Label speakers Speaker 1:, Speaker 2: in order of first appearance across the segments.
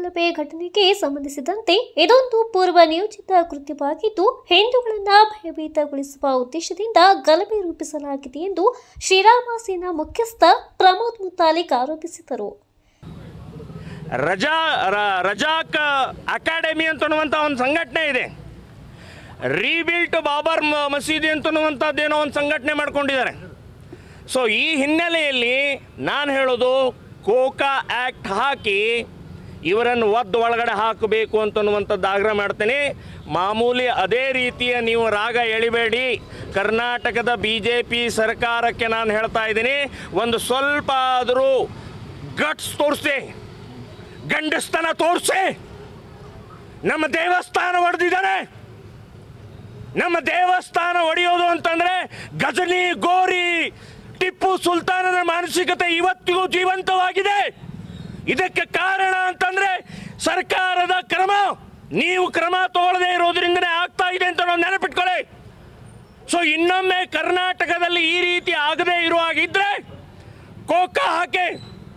Speaker 1: ಗಲಭೆ ಘಟನೆಗೆ ಸಂಬಂಧಿಸಿದಂತೆ ಇದೊಂದು ಪೂರ್ವ ನಿಯೋಜಿತ ಕೃತ್ಯವಾಗಿದ್ದು ಹಿಂದೂಗಳನ್ನ ಭಯಭೀತಗೊಳಿಸುವ ಉದ್ದೇಶದಿಂದ ಗಲಭೆ ರೂಪಿಸಲಾಗಿದೆ ಎಂದು ಶ್ರೀರಾಮ ಸೇನಾ ಮುಖ್ಯಸ್ಥ ಪ್ರಮೋದ್ ಮುತಾಲಿಕ್ ಆರೋಪಿಸಿದರು
Speaker 2: ರಜಾ ರ- ರಜಾಕ್ ಅಕಾಡೆಮಿ ಅಂತನ್ನುವಂಥ ಒಂದು ಸಂಘಟನೆ ಇದೆ ರೀಬಿಲ್ಟ್ ಬಾಬರ್ ಮ- ಮಸೀದಿ ಅಂತನ್ನುವಂಥದ್ದೇನೋ ಒಂದು ಸಂಘಟನೆ ಮಾಡ್ಕೊಂಡಿದ್ದಾರೆ ಸೊ ಈ ಹಿನ್ನೆಲೆಯಲ್ಲಿ ನಾನು ಹೇಳೋದು ಕೋಕಾ ಆ್ಯಕ್ಟ್ ಹಾಕಿ ಇವರನ್ನು ಒದ್ದು ಒಳಗಡೆ ಹಾಕಬೇಕು ಅಂತನ್ನುವಂಥದ್ದು ಆಗ್ರಹ ಮಾಡ್ತೇನೆ ಮಾಮೂಲಿ ಅದೇ ರೀತಿಯ ನೀವು ರಾಗ ಎಳಿಬೇಡಿ ಕರ್ನಾಟಕದ ಬಿ ಜೆ ಪಿ ಸರ್ಕಾರಕ್ಕೆ ನಾನು ಹೇಳ್ತಾ ಇದ್ದೀನಿ ಒಂದು ಸ್ವಲ್ಪ ಆದರೂ ಗಟ್ಸ್ ತೋರಿಸಿ ಗಂಡಸ್ತನ ತೋರಿಸಿ ನಮ್ಮ ದೇವಸ್ಥಾನ ಹೊಡೆದಿದ್ದಾರೆ ನಮ್ಮ ದೇವಸ್ಥಾನ ಒಡೆಯೋದು ಅಂತಂದ್ರೆ ಗಜನಿ ಗೋರಿ ಟಿಪ್ಪು ಸುಲ್ತಾನನ ಮಾನಸಿಕತೆ ಇವತ್ತಿಗೂ ಜೀವಂತವಾಗಿದೆ ಇದಕ್ಕೆ ಕಾರಣ ಅಂತಂದ್ರೆ ಸರ್ಕಾರದ ಕ್ರಮ ನೀವು ಕ್ರಮ ತಗೊಳ್ಳದೆ ಇರೋದ್ರಿಂದನೇ ಆಗ್ತಾ ಇದೆ ಅಂತ ನಾವು ನೆನಪಿಟ್ಕೊಳ್ಳಿ ಸೊ ಇನ್ನೊಮ್ಮೆ ಕರ್ನಾಟಕದಲ್ಲಿ ಈ ರೀತಿ ಆಗದೇ ಇರುವಾಗಿದ್ರೆ ಕೋಕ ಹಾಕಿ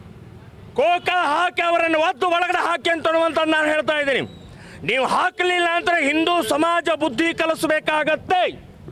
Speaker 2: ಕೋಕ ಹಾಕಿ ಅವರನ್ನು ಒದ್ದು ಒಳಗಡೆ ಹಾಕಿ ಅಂತನ್ನುವಂಥದ್ದು ನಾನು ಹೇಳ್ತಾ ಇದ್ದೀನಿ ನೀವು ಹಾಕಲಿಲ್ಲ ಅಂದ್ರೆ ಹಿಂದೂ ಸಮಾಜ ಬುದ್ಧಿ ಕಲಿಸಬೇಕಾಗತ್ತೆ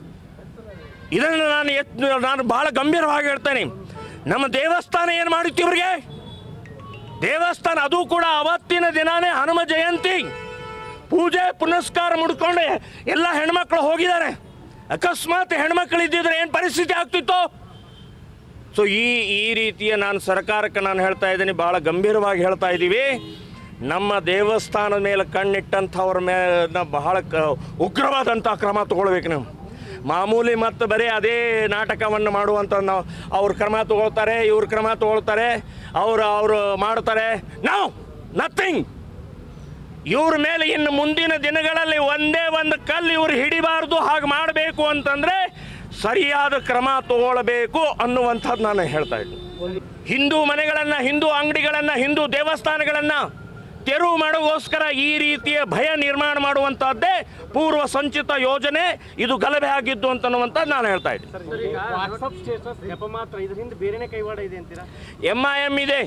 Speaker 2: ಇದನ್ನು ನಾನು ಎತ್ ನಾನು ಬಹಳ ಗಂಭೀರವಾಗಿ ಹೇಳ್ತೇನೆ ನಮ್ಮ ದೇವಸ್ಥಾನ ಏನು ಮಾಡಿತ್ತು ಇವ್ರಿಗೆ ದೇವಸ್ಥಾನ ಅದು ಕೂಡ ಅವತ್ತಿನ ದಿನಾನೇ ಹನುಮ ಜಯಂತಿ ಪೂಜೆ ಪುನಸ್ಕಾರ ಮುಡ್ಕೊಂಡು ಎಲ್ಲ ಹೆಣ್ಮಕ್ಳು ಹೋಗಿದ್ದಾರೆ ಅಕಸ್ಮಾತ್ ಹೆಣ್ಮಕ್ಳು ಇದ್ದಿದ್ರೆ ಏನು ಪರಿಸ್ಥಿತಿ ಆಗ್ತಿತ್ತು ಸೊ ಈ ಈ ರೀತಿಯ ನಾನು ಸರ್ಕಾರಕ್ಕೆ ನಾನು ಹೇಳ್ತಾ ಇದ್ದೀನಿ ಭಾಳ ಗಂಭೀರವಾಗಿ ಹೇಳ್ತಾ ಇದ್ದೀವಿ ನಮ್ಮ ದೇವಸ್ಥಾನದ ಮೇಲೆ ಕಣ್ಣಿಟ್ಟಂಥವ್ರ ಮೇಲೆ ಬಹಳ ಕ ಉಗ್ರವಾದಂಥ ಕ್ರಮ ತಗೊಳ್ಬೇಕು ನಾವು ಮಾಮೂಲಿ ಮತ್ತು ಬರೀ ಅದೇ ನಾಟಕವನ್ನು ಮಾಡುವಂಥ ನಾವು ಅವ್ರ ಕ್ರಮ ತಗೊಳ್ತಾರೆ ಇವ್ರ ಕ್ರಮ ತಗೊಳ್ತಾರೆ ಅವರು ಅವರು ಮಾಡ್ತಾರೆ ನಾವು ನಥಿಂಗ್ ಇವ್ರ ಮೇಲೆ ಇನ್ನು ಮುಂದಿನ ದಿನಗಳಲ್ಲಿ ಒಂದೇ ಒಂದು ಕಲ್ಲು ಇವ್ರು ಹಿಡಿಬಾರ್ದು ಹಾಗೆ ಮಾಡಬೇಕು ಅಂತಂದ್ರೆ ಸರಿಯಾದ ಕ್ರಮ ತಗೊಳ್ಬೇಕು ಅನ್ನುವಂಥದ್ದು ನಾನು ಹೇಳ್ತಾ ಇದ್ದೀನಿ ಹಿಂದೂ ಮನೆಗಳನ್ನು ಹಿಂದೂ ಅಂಗಡಿಗಳನ್ನು ಹಿಂದೂ ದೇವಸ್ಥಾನಗಳನ್ನು ತೆರವು ಮಾಡೋಗೋಸ್ಕರ ಈ ರೀತಿಯ ಭಯ ನಿರ್ಮಾಣ ಮಾಡುವಂಥದ್ದೇ ಪೂರ್ವ ಸಂಚಿತ ಯೋಜನೆ ಇದು ಗಲಭೆ ಆಗಿದ್ದು ಅಂತನ್ನುವಂಥದ್ದು ನಾನು ಹೇಳ್ತಾ ಇದ್ದೀನಿ
Speaker 3: ವಾಟ್ಸಪ್ ಸ್ಟೇಟಸ್ ನೆಪ ಮಾತ್ರ ಇದರಿಂದ ಬೇರೆನೇ ಕೈವಾಡ ಇದೆ ಅಂತೀರಾ
Speaker 2: ಎಮ್ ಐ ಎಮ್ ಇದೆ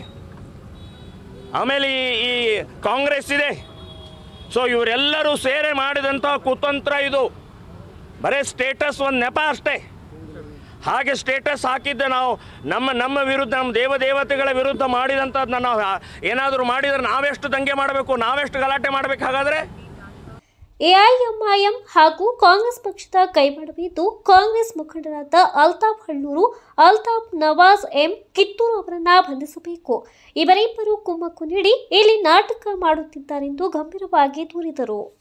Speaker 2: ಆಮೇಲೆ ಈ- ಈ ಕಾಂಗ್ರೆಸ್ ಇದೆ ಸೊ ಇವರೆಲ್ಲರೂ ಸೇರೆ ಮಾಡಿದಂಥ ಕುತಂತ್ರ ಇದು ಬರೀ ಸ್ಟೇಟಸ್ ಒಂದು ನೆಪ ಅಷ್ಟೇ ಹಾಗೆ ಸ್ಟೇಟಸ್ ಹಾಕಿದ್ದೆ ನಾವು ನಮ್ಮ ನಮ್ಮ ವಿರುದ್ಧ ನಮ್ಮ ದೇವದೇವತೆಗಳ ವಿರುದ್ಧ ಮಾಡಿದಂಥದ್ದನ್ನ ನಾವು ಏನಾದರೂ ಮಾಡಿದರೆ ನಾವೆಷ್ಟು ದಂಗೆ ಮಾಡಬೇಕು ನಾವೆಷ್ಟು ಗಲಾಟೆ ಮಾಡಬೇಕು ಹಾಗಾದರೆ
Speaker 1: ಎಐಎಂಐಎಂ ಹಾಗೂ ಕಾಂಗ್ರೆಸ್ ಪಕ್ಷದ ಕೈವಾಡವಿದ್ದು ಕಾಂಗ್ರೆಸ್ ಮುಖಂಡರಾದ ಅಲ್ತಾಫ್ ಹಳ್ಳೂರು ಅಲ್ತಾಫ್ ನವಾಜ್ ಎಂ ಕಿತ್ತೂರು ಅವರನ್ನ ಬಂಧಿಸಬೇಕು ಇವರಿಬ್ಬರು ಕುಮ್ಮಕ್ಕು ನೀಡಿ ಇಲ್ಲಿ ನಾಟಕ ಮಾಡುತ್ತಿದ್ದಾರೆಂದು ಗಂಭೀರವಾಗಿ ದೂರಿದರು